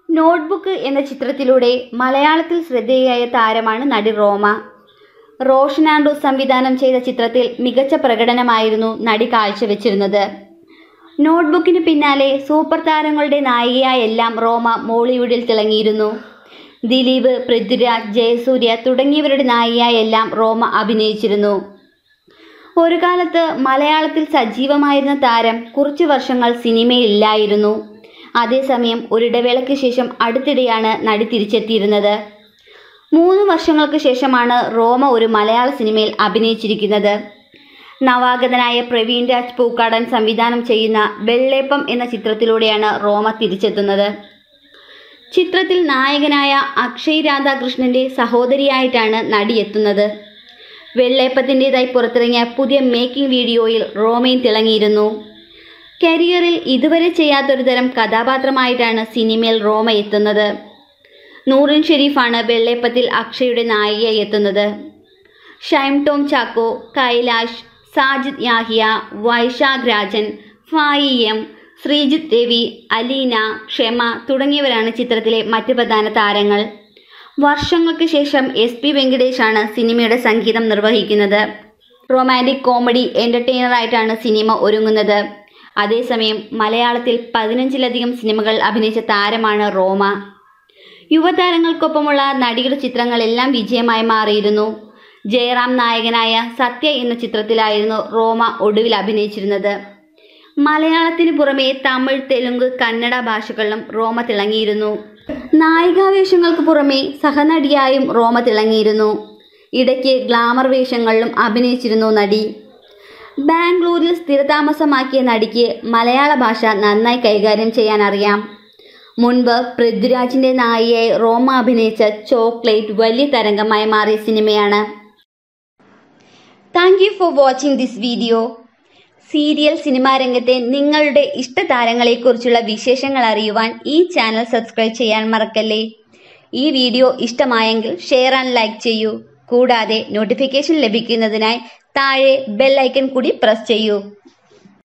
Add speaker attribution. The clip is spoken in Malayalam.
Speaker 1: നോട്ട്ബുക്ക് എന്ന ചിത്രത്തിലൂടെ മലയാളത്തിൽ ശ്രദ്ധേയയായ താരമാണ് നടി റോമ റോഷൻ ആൻഡ്രൂസ് സംവിധാനം ചെയ്ത ചിത്രത്തിൽ മികച്ച പ്രകടനമായിരുന്നു നടി കാഴ്ചവെച്ചിരുന്നത് നോട്ട്ബുക്കിന് പിന്നാലെ സൂപ്പർ താരങ്ങളുടെ നായികയായെല്ലാം റോമ മോളിവുഡിൽ തിളങ്ങിയിരുന്നു ദിലീപ് പൃഥ്വിരാജ് ജയസൂര്യ തുടങ്ങിയവരുടെ നായികയായെല്ലാം റോമ അഭിനയിച്ചിരുന്നു ഒരു കാലത്ത് മലയാളത്തിൽ സജീവമായിരുന്ന താരം കുറച്ചു വർഷങ്ങൾ സിനിമയിലില്ലായിരുന്നു അതേസമയം ഒരിടവേളയ്ക്ക് ശേഷം അടുത്തിടെയാണ് നടി തിരിച്ചെത്തിയിരുന്നത് മൂന്ന് വർഷങ്ങൾക്ക് ശേഷമാണ് റോമ ഒരു മലയാള സിനിമയിൽ അഭിനയിച്ചിരിക്കുന്നത് നവാഗതനായ പ്രവീൺ രാജ് പൂക്കാടൻ സംവിധാനം ചെയ്യുന്ന വെള്ളേപ്പം എന്ന ചിത്രത്തിലൂടെയാണ് റോമ തിരിച്ചെത്തുന്നത് ചിത്രത്തിൽ നായകനായ അക്ഷയ് രാധാകൃഷ്ണന്റെ സഹോദരിയായിട്ടാണ് നടി എത്തുന്നത് വെള്ളേപ്പത്തിൻ്റെതായി പുറത്തിറങ്ങിയ പുതിയ മേക്കിംഗ് വീഡിയോയിൽ റോമയും തിളങ്ങിയിരുന്നു കരിയറിൽ ഇതുവരെ ചെയ്യാത്തൊരു തരം കഥാപാത്രമായിട്ടാണ് സിനിമയിൽ റോമ എത്തുന്നത് നൂറിൻ ഷെരീഫാണ് വെള്ളേപ്പത്തിൽ അക്ഷയുടെ നായികയായി എത്തുന്നത് ഷൈം ടോം ചാക്കോ കൈലാഷ് സാജിദ് യാഹിയ വൈശാഖ് രാജൻ ഫായി എം ശ്രീജിത്ത് രവി അലീന ക്ഷമ തുടങ്ങിയവരാണ് ചിത്രത്തിലെ മറ്റ് പ്രധാന താരങ്ങൾ വർഷങ്ങൾക്ക് ശേഷം എസ് പി വെങ്കടേഷാണ് സിനിമയുടെ സംഗീതം നിർവഹിക്കുന്നത് റൊമാൻറ്റിക് കോമഡി എൻ്റർടൈനറായിട്ടാണ് സിനിമ ഒരുങ്ങുന്നത് അതേസമയം മലയാളത്തിൽ പതിനഞ്ചിലധികം സിനിമകൾ അഭിനയിച്ച താരമാണ് റോമ യുവതാരങ്ങൾക്കൊപ്പമുള്ള നടിയുടെ ചിത്രങ്ങളെല്ലാം വിജയമായി മാറിയിരുന്നു ജയറാം നായകനായ സത്യ എന്ന ചിത്രത്തിലായിരുന്നു റോമ ഒടുവിൽ അഭിനയിച്ചിരുന്നത് മലയാളത്തിന് പുറമെ തമിഴ് തെലുങ്ക് കന്നഡ ഭാഷകളിലും റോമ തിളങ്ങിയിരുന്നു നായികാവേഷങ്ങൾക്ക് പുറമെ സഹനടിയായും റോമ തിളങ്ങിയിരുന്നു ഇടയ്ക്ക് ഗ്ലാമർ വേഷങ്ങളിലും അഭിനയിച്ചിരുന്നു നടി ബാംഗ്ലൂരിൽ സ്ഥിരതാമസമാക്കിയ നടിക്ക് മലയാള ഭാഷ നന്നായി കൈകാര്യം ചെയ്യാൻ അറിയാം മുൻപ് പൃഥ്വിരാജിൻ്റെ നായികയായി റോമ അഭിനയിച്ച ചോക്ലേറ്റ് വലിയ തരംഗമായി മാറിയ സിനിമയാണ് thank you for watching this video serial cinema രംഗത്തെ നിങ്ങളുടെ ഇഷ്ടതാരങ്ങളെക്കുറിച്ചുള്ള വിശേഷങ്ങൾ അറിയുവാൻ ഈ ചാനൽ സബ്സ്ക്രൈബ് ചെയ്യാൻ മറക്കല്ലേ ഈ വീഡിയോ ഇഷ്ടമായെങ്കിൽ ഷെയർ ആൻഡ് ലൈക്ക് ചെയ്യൂ കൂടാതെ നോട്ടിഫിക്കേഷൻ ലഭിക്കുന്നതിനായി താഴെ ബെൽ ഐക്കൺ കൂടി പ്രസ് ചെയ്യൂ